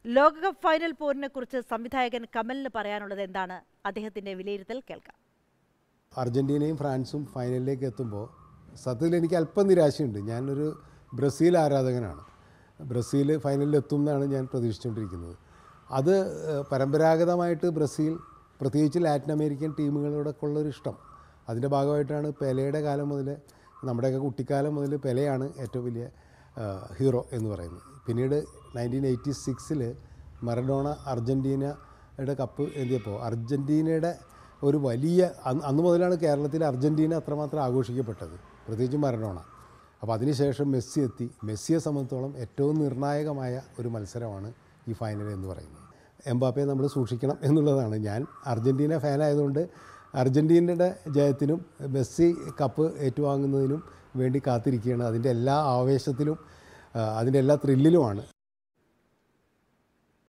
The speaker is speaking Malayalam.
ലോകകപ്പ് ഫൈനൽ പോരിനെ കുറിച്ച് സംവിധായകൻ കമലിന് പറയാനുള്ളത് എന്താണ് അദ്ദേഹത്തിന്റെ വിലയിരുത്തൽ കേൾക്കാം അർജൻറ്റീനയും ഫ്രാൻസും ഫൈനലിലേക്ക് എത്തുമ്പോൾ സത്യത്തിൽ എനിക്ക് അല്പം നിരാശയുണ്ട് ഞാനൊരു ബ്രസീൽ ആരാധകനാണ് ബ്രസീൽ ഫൈനലിൽ എത്തും എന്നാണ് ഞാൻ പ്രതീക്ഷിച്ചുകൊണ്ടിരിക്കുന്നത് അത് ഏഹ്, പരമ്പരാഗതമായിട്ട് ബ്രസീൽ പ്രത്യേകിച്ച് ലാറ്റിൻ അമേരിക്കൻ ടീമുകളോടൊക്കെ ഉള്ളൊരു ഇഷ്ടം അതിൻ്റെ ഭാഗമായിട്ടാണ് പെലയുടെ കാലം മുതൽ നമ്മുടെയൊക്കെ കുട്ടിക്കാലം മുതൽ പെലയാണ് ഏറ്റവും വലിയ ഏഹ്, ഹീറോ എന്ന് പറയുന്നത് പിന്നീട് നയൻറ്റീൻ എയ്റ്റി സിക്സിൽ മറഡോണ അർജൻറ്റീനയുടെ കപ്പ് എന്തിയപ്പോൾ അർജൻറ്റീനയുടെ ഒരു വലിയ അന്ന് അന്ന് മുതലാണ് കേരളത്തിൽ അർജൻറ്റീന അത്രമാത്രം ആഘോഷിക്കപ്പെട്ടത് പ്രത്യേകിച്ച് മറഡോണ അപ്പോൾ അതിനുശേഷം മെസ്സി എത്തി മെസ്സിയെ സംബന്ധിച്ചോളം ഏറ്റവും നിർണായകമായ ഒരു മത്സരമാണ് ഈ ഫൈനൽ എന്ന് പറയുന്നത് എംബാപ്പയെ നമ്മൾ സൂക്ഷിക്കണം എന്നുള്ളതാണ് ഞാൻ അർജൻറ്റീന ഫാനായതുകൊണ്ട് അർജൻറ്റീനയുടെ ജയത്തിനും മെസ്സി കപ്പ് ഏറ്റുവാങ്ങുന്നതിനും വേണ്ടി കാത്തിരിക്കുകയാണ് അതിൻ്റെ എല്ലാ ആവേശത്തിലും ആ, അതിൻ്റെ എല്ലാ ത്രില്ലിലുമാണ്